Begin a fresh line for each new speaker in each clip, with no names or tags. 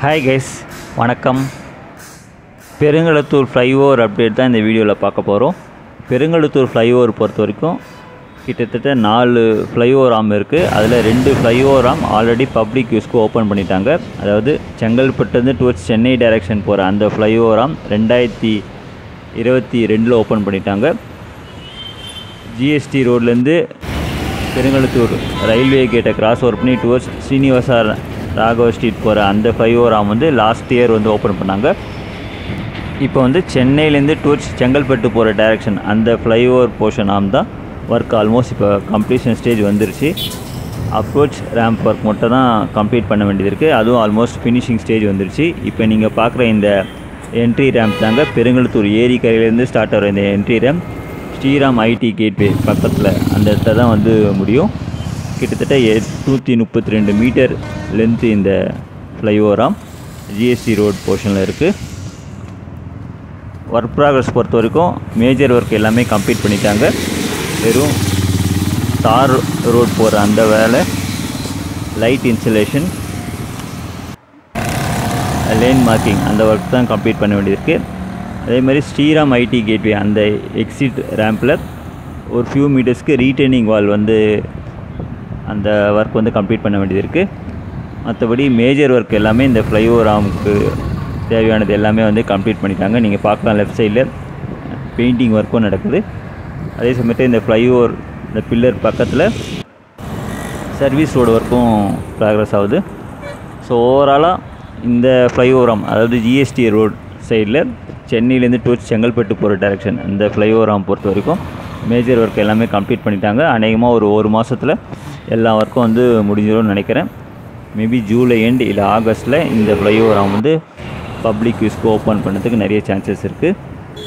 hi guys வணக்கம் Perungalathur flyover update தான் இந்த வீடியோவில் பார்க்க போகிறோம் பெருங்களத்தூர் ஃப்ளைஓவர் பொறுத்த வரைக்கும் கிட்டத்தட்ட நாலு ஃப்ளைஓவர் ஆம் இருக்குது அதில் ரெண்டு ஃப்ளைஓவர் ஆம் ஆல்ரெடி பப்ளிக் யூஸ்க்கு ஓப்பன் பண்ணிட்டாங்க அதாவது செங்கல்பட்டுலேருந்து டுவர்ட்ஸ் சென்னை டைரக்ஷன் போகிற அந்த ஃப்ளைஓவர் ஆம் ரெண்டாயிரத்தி இருபத்தி ரெண்டில் ஓப்பன் பண்ணிட்டாங்க ஜிஎஸ்டி ரோட்லேருந்து பெருங்கலத்தூர் ரயில்வே கேட்டை கிராஸ் ஓவர் பண்ணி டுவர்ட்ஸ் ஸ்ரீனிவாசா ராகவ ஸ்ட்ரீட் போகிற அந்த ஃப்ளைஓவர் ஆம் வந்து லாஸ்ட் இயர் வந்து ஓப்பன் பண்ணாங்க இப்போ வந்து சென்னையிலேருந்து டுவர்ட்ஸ் செங்கல்பட்டு போகிற டைரக்ஷன் அந்த ஃப்ளைஓவர் போர்ஷன் ஆம் தான் ஒர்க் ஆல்மோஸ்ட் இப்போ கம்ப்ளீஷன் ஸ்டேஜ் வந்துருச்சு அப்ரோச் ரேம்ப் ஒர்க் மட்டும் தான் கம்ப்ளீட் பண்ண வேண்டியது இருக்குது அதுவும் ஆல்மோஸ்ட் ஃபினிஷிங் ஸ்டேஜ் வந்துருச்சு இப்போ நீங்கள் பார்க்குற இந்த என்ட்ரி ரேம்ப் தாங்க பெருங்கலத்தூர் ஏரி கரையிலேருந்து ஸ்டார்ட் ஆகிற இந்த entry ramp Sriram IT gateway பக்கத்தில் அந்த இடத்துல தான் வந்து முடியும் கிட்டத்தட்ட எட்நூற்றி முப்பத்தி ரெண்டு மீட்டர் லென்த்து இந்த ஃப்ளைஓவராம் ஜிஎஸ்டி ரோட் போர்ஷனில் இருக்குது ஒர்க் ப்ராக்ரஸ் பொறுத்த வரைக்கும் மேஜர் ஒர்க் எல்லாமே கம்ப்ளீட் பண்ணிட்டாங்க வெறும் தார் ரோட் போகிற அந்த வேலை லைட் இன்சுலேஷன் லேன் மார்க்கிங் அந்த ஒர்க் தான் கம்ப்ளீட் பண்ண வேண்டியிருக்கு அதே மாதிரி ஸ்ரீராம் ஐடி கேட்வே அந்த எக்ஸிட் ரேம்பில் ஒரு ஃபியூ மீட்டர்ஸ்க்கு ரீட்டைனிங் வால் வந்து அந்த ஒர்க் வந்து கம்ப்ளீட் பண்ண வேண்டியது இருக்குது மற்றபடி மேஜர் ஒர்க் எல்லாமே இந்த ஃப்ளைஓவர் ஆமுக்கு தேவையானது எல்லாமே வந்து கம்ப்ளீட் பண்ணிட்டாங்க நீங்கள் பார்க்கலாம் லெஃப்ட் சைடில் பெயிண்டிங் ஒர்க்கும் நடக்குது அதே சமயத்தில் இந்த ஃப்ளைஓவர் இந்த பில்லர் பக்கத்தில் சர்வீஸ் ரோடு ஒர்க்கும் ப்ராக்ரஸ் ஆகுது ஸோ ஓவராலாக இந்த ஃப்ளைஓவர் ஆம் அதாவது ஜிஎஸ்டி ரோட் சைடில் சென்னையிலேருந்து டுவர்ட்ஸ் செங்கல்பட்டு போகிற டைரக்ஷன் இந்த ஃப்ளைஓவர் ஆம் பொறுத்த வரைக்கும் மேஜர் ஒர்க் எல்லாமே கம்ப்ளீட் பண்ணிட்டாங்க அநேகமாக ஒரு ஒரு மாதத்தில் எல்லா ஒர்க்கும் வந்து முடிஞ்சிடும்னு நினைக்கிறேன் மேபி ஜூலை எண்ட் இல்லை ஆகஸ்ட்டில் இந்த ஃப்ளைஓவர் ஆம் வந்து பப்ளிக் யூஸ்க்கு ஓப்பன் பண்ணதுக்கு நிறைய சான்சஸ் இருக்குது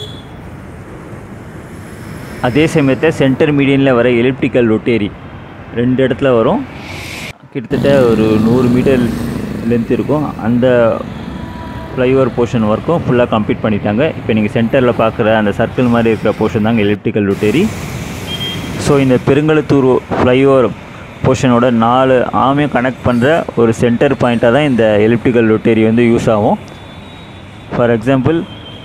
அதே சமயத்தில் சென்டர் மீடியனில் வர எலிப்டிக்கல் ரொட்டேரி ரெண்டு இடத்துல வரும் கிட்டத்தட்ட ஒரு நூறு மீட்டர் லென்த் இருக்கும் அந்த ஃப்ளைஓவர் போர்ஷன் ஒர்க்கும் ஃபுல்லாக கம்ப்ளீட் பண்ணிட்டாங்க இப்போ நீங்கள் சென்டரில் பார்க்குற அந்த சர்க்கிள் மாதிரி இருக்கிற போர்ஷன் தாங்க எலிப்டிக்கல் ரொட்டேரி ஸோ இந்த பெருங்கலத்தூர் ஃப்ளைஓவர் போர்ஷனோட நாலு ஆமையும் கனெக்ட் பண்ணுற ஒரு சென்டர் பாயிண்ட்டாக தான் இந்த எலிப்டிக்கல் ரொட்டேரி வந்து யூஸ் ஆகும் ஃபார் எக்ஸாம்பிள்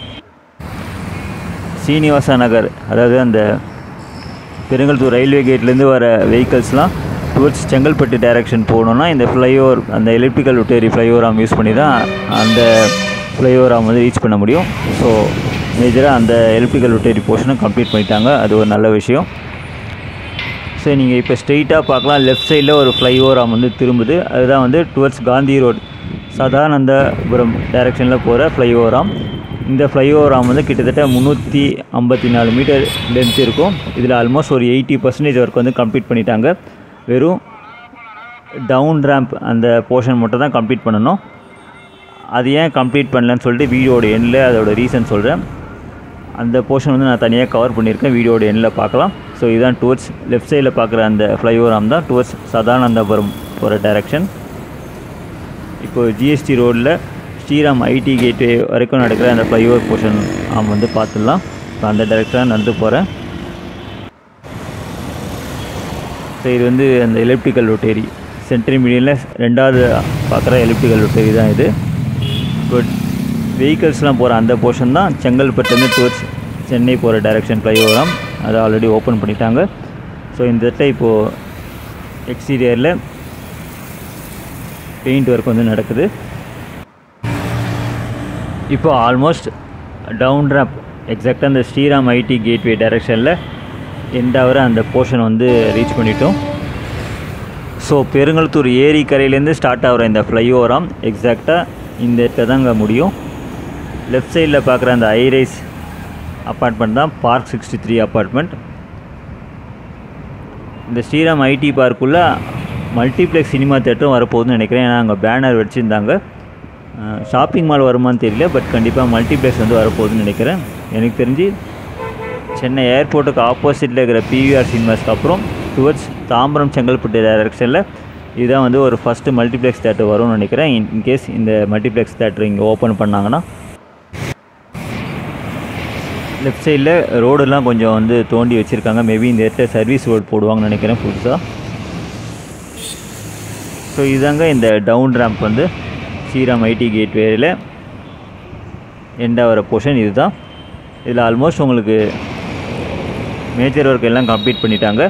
சீனிவாசா நகர் அதாவது அந்த பெருங்கல்தூர் ரயில்வே கேட்லேருந்து வர வெஹிக்கல்ஸ்லாம் டுவர்ட்ஸ் செங்கல்பட்டு டைரக்ஷன் போகணுன்னா இந்த ஃப்ளைஓவர் அந்த எலக்ட்ரிக்கல் ரொட்டேரி ஃப்ளைஓவராம் யூஸ் பண்ணி தான் அந்த ஃப்ளைஓவராம் வந்து ரீச் பண்ண முடியும் ஸோ மேஜராக அந்த எலக்ட்ரிக்கல் ரொட்டேரி போர்ஷனும் கம்ப்ளீட் பண்ணிட்டாங்க அது ஒரு நல்ல விஷயம் ஸோ நீங்கள் இப்போ ஸ்ட்ரெயிட்டாக பார்க்கலாம் லெஃப்ட் சைடில் ஒரு ஃப்ளைஓவராம் வந்து திரும்புது அதுதான் வந்து டுவர்ட்ஸ் காந்தி ரோட் சதானந்தபுரம் டைரக்ஷனில் போகிற ஃப்ளைஓவராம் இந்த ஃப்ளைஓவராம் வந்து கிட்டத்தட்ட முந்நூற்றி ஐம்பத்தி நாலு மீட்டர் லென்த் இருக்கும் இதில் ஆல்மோஸ்ட் ஒரு எயிட்டி பர்சன்டேஜ் ஒர்க் வந்து கம்ப்ளீட் பண்ணிட்டாங்க வெறும் டவுன் ரேம்ப் அந்த போர்ஷன் மட்டும் தான் கம்ப்ளீட் பண்ணணும் அது ஏன் கம்ப்ளீட் பண்ணலன்னு சொல்லிட்டு வீடியோட எண்ணில் அதோட ரீசன் சொல்கிறேன் அந்த போர்ஷன் வந்து நான் தனியாக கவர் பண்ணியிருக்கேன் வீடியோட எண்ணில் பார்க்கலாம் ஸோ இதுதான் டுவர்ட்ஸ் லெஃப்ட் சைடில் பார்க்குற அந்த ஃப்ளைஓவராம் தான் டுவர்ட்ஸ் சதானந்தபுரம் போகிற டைரக்ஷன் இப்போது ஜிஎஸ்டி ரோடில் ஸ்ரீராம் ஐடி கேட்வே வரைக்கும் நடக்கிற அந்த ஃப்ளைஓவர் போர்ஷன் ஆம் வந்து பார்த்துடலாம் இப்போ அந்த டைரக்ஷனாக நடந்து போகிறேன் ஸோ இது வந்து அந்த எலக்ட்ரிக்கல் ரொட்டேரி சென்ட்ரி மீடியனில் ரெண்டாவது பார்க்குற எலக்ட்ரிக்கல் ரொட்டேரி தான் இது பட் வெஹிக்கல்ஸ்லாம் போகிற அந்த போர்ஷன் தான் செங்கல்பட்டுலேருந்து டுவர்ட்ஸ் சென்னை போகிற டைரக்ஷன் ஃப்ளைஓவராம் அதை ஆல்ரெடி ஓப்பன் பண்ணிட்டாங்க ஸோ இந்த இடத்துல இப்போது எக்ஸ்டீரியரில் பெயிண்ட் ஒர்க் வந்து நடக்குது இப்போ ஆல்மோஸ்ட் டவுன் ரேப் எக்ஸாக்டாக அந்த ஸ்ரீராம் ஐடி கேட்வே டைரக்ஷனில் எண்டாவரை அந்த போர்ஷன் வந்து ரீச் பண்ணிட்டோம் ஸோ பெருங்கலத்தூர் ஏரி கரையிலேருந்து ஸ்டார்ட் ஆகிற இந்த ஃப்ளைஓவராம் எக்ஸாக்டாக இந்த இடத்துல தாங்க முடியும் லெஃப்ட் சைடில் பார்க்குற அந்த ஐரைஸ் அப்பார்ட்மெண்ட் தான் பார்க் சிக்ஸ்டி த்ரீ அப்பார்ட்மெண்ட் இந்த ஸ்ரீராம் ஐடி பார்க்குள்ளே மல்டிப்ளெக்ஸ் சினிமா தேட்டரும் வரப்போகுதுன்னு நினைக்கிறேன் ஏன்னா அங்கே பேனர் வச்சுருந்தாங்க ஷாப்பிங் மால் வருமானு தெரியல பட் கண்டிப்பாக மல்டிப்ளெக்ஸ் வந்து வரப்போகுதுன்னு நினைக்கிறேன் எனக்கு தெரிஞ்சு சென்னை ஏர்போர்ட்டுக்கு ஆப்போசிட்டில் இருக்கிற பிவிஆர் சினிமாஸ்க்கு அப்புறம் டுவர்ட்ஸ் தாம்பரம் செங்கல்பட்டு டைரக்ஷனில் இதுதான் வந்து ஒரு ஃபஸ்ட்டு மல்டிப்ளெக்ஸ் தேட்டர் வரும்னு நினைக்கிறேன் இன் இன்கேஸ் இந்த மல்டிப்ளெக்ஸ் தேட்டர் இங்கே ஓப்பன் பண்ணாங்கன்னா லெஃப்ட் சைடில் ரோடெல்லாம் கொஞ்சம் வந்து தோண்டி வச்சுருக்காங்க மேபி இந்த இடத்துல சர்வீஸ் ரோடு போடுவாங்கன்னு நினைக்கிறேன் புதுசாக ஸோ இதாங்க இந்த டவுன் ரேம்ப் வந்து ஸ்ரீராம் ஐடி கேட்வேயில் எண்டாக வர போர்ஷன் இதுதான் இதில் ஆல்மோஸ்ட் உங்களுக்கு மேஜர் ஒர்க் எல்லாம் கம்ப்ளீட் பண்ணிட்டாங்க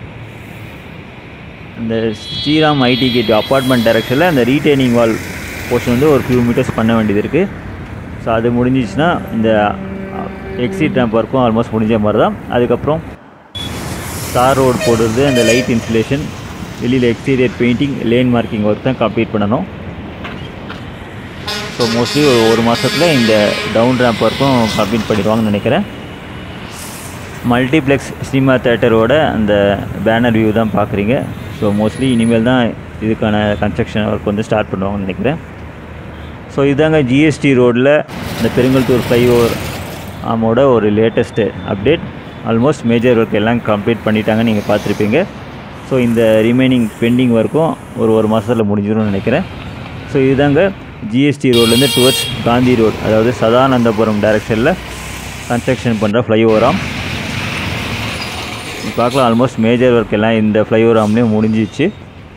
இந்த ஸ்ரீராம் ஐடி கேட் அப்பார்ட்மெண்ட் டைரக்ஷனில் அந்த ரீட்டைனிங் வால் போர்ஷன் வந்து ஒரு ஃபியூ மீட்டர்ஸ் பண்ண வேண்டியது இருக்குது ஸோ அது முடிஞ்சிச்சுன்னா இந்த எக்ஸிட் ரேம்ப் ஒர்க்கும் ஆல்மோஸ்ட் முடிஞ்ச மாதிரி தான் அதுக்கப்புறம் தார் ரோடு போடுறது அந்த லைட் இன்சுலேஷன் வெளியில் exterior painting lane marking work தான் கம்ப்ளீட் பண்ணணும் ஸோ மோஸ்ட்லி ஒரு ஒரு மாதத்தில் இந்த டவுன் ரேம்ப் ஒர்க்கும் கம்ப்ளீட் பண்ணிடுவாங்கன்னு நினைக்கிறேன் மல்டிப்ளெக்ஸ் சினிமா தேட்டரோட அந்த பேனர் வியூ தான் பார்க்குறீங்க ஸோ மோஸ்ட்லி இனிமேல் தான் இதுக்கான கன்ஸ்ட்ரக்ஷன் ஒர்க் வந்து ஸ்டார்ட் பண்ணுவாங்கன்னு நினைக்கிறேன் ஸோ இதாங்க ஜிஎஸ்டி ரோடில் இந்த பெருங்கல்தூர் ஃப்ளைஓவர் ஆமோட ஒரு latest update almost major work எல்லாம் கம்ப்ளீட் பண்ணிட்டாங்கன்னு நீங்கள் பார்த்துருப்பீங்க ஸோ இந்த ரிமைனிங் பெண்டிங் ஒர்க்கும் ஒரு ஒரு மாதத்தில் முடிஞ்சிடும்னு நினைக்கிறேன் ஸோ இதுதாங்க ஜிஎஸ்டி ரோட்லேருந்து டுவர்ட்ஸ் காந்தி ரோடு அதாவது சதானந்தபுரம் டைரெக்ஷனில் கன்ஸ்ட்ரக்ஷன் பண்ணுற ஃப்ளைஓவராம் பார்க்கலாம் ஆல்மோஸ்ட் மேஜர் ஒர்க் எல்லாம் இந்த ஃப்ளைஓவர் ஆம்லேயும் முடிஞ்சிச்சு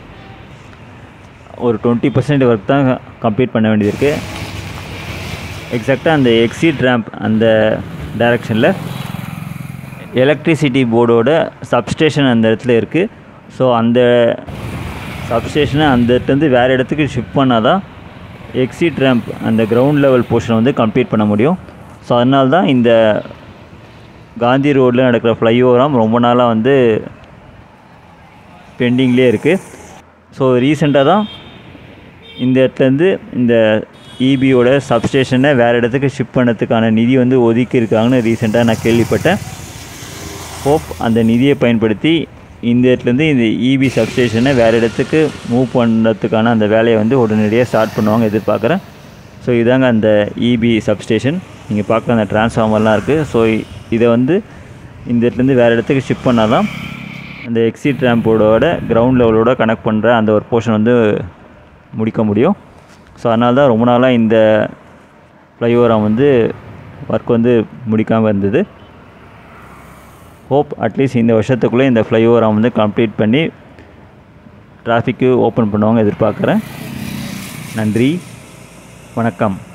ஒரு டுவெண்ட்டி பர்சன்ட் ஒர்க் தான் கம்ப்ளீட் பண்ண வேண்டியது இருக்குது எக்ஸாக்டாக அந்த எக்ஸிட் ரேம்ப் அந்த டைரக்ஷனில் எலக்ட்ரிசிட்டி போர்டோட சப்ஸ்டேஷன் அந்த இடத்துல இருக்குது ஸோ அந்த சப்ஸ்டேஷனை அந்த இடத்துலேருந்து வேறு இடத்துக்கு ஷிஃப்ட் பண்ணால் தான் எக்ஸிட் ரேம்ப் அந்த கிரவுண்ட் லெவல் போர்ஷனை வந்து கம்ப்ளீட் பண்ண முடியும் ஸோ அதனால தான் இந்த காந்தி ரோட்டில் நடக்கிற ஃப்ளைஓவராம் ரொம்ப நாளாக வந்து பெண்டிங்லேயே இருக்குது ஸோ ரீசெண்டாக தான் இந்த இடத்துலேருந்து இந்த இபியோட சப்ஸ்டேஷனை வேறு இடத்துக்கு ஷிஃப்ட் பண்ணதுக்கான நிதி வந்து ஒதுக்கியிருக்காங்கன்னு ரீசெண்டாக நான் கேள்விப்பட்டேன் ஹோப் அந்த நிதியை பயன்படுத்தி இந்த இடத்துலேருந்து இந்த இபி சப்ஸ்டேஷனை வேறு இடத்துக்கு மூவ் பண்ணுறதுக்கான அந்த வேலையை வந்து உடனடியாக ஸ்டார்ட் பண்ணுவாங்க எதிர்பார்க்குறேன் ஸோ இதாங்க அந்த இபி சப்ஸ்டேஷன் நீங்கள் பார்க்குற அந்த டிரான்ஸ்ஃபார்மர்லாம் இருக்குது ஸோ இதை வந்து இந்த இடத்துலேருந்து வேறு இடத்துக்கு ஷிஃப்ட் பண்ணால் தான் அந்த எக்ஸிட் ரேம்போடோட கிரவுண்ட் லெவலோட கனெக்ட் பண்ணுற அந்த ஒரு போர்ஷன் வந்து முடிக்க முடியும் ஸோ அதனால தான் ரொம்ப நாளாக இந்த ஃப்ளைஓவரம் வந்து ஒர்க் வந்து முடிக்காமல் இருந்தது ஹோப் அட்லீஸ்ட் இந்த வருஷத்துக்குள்ளே இந்த ஃப்ளைஓவரம் வந்து கம்ப்ளீட் பண்ணி டிராஃபிக்கு ஓப்பன் பண்ணுவாங்க எதிர்பார்க்குறேன் நன்றி வணக்கம்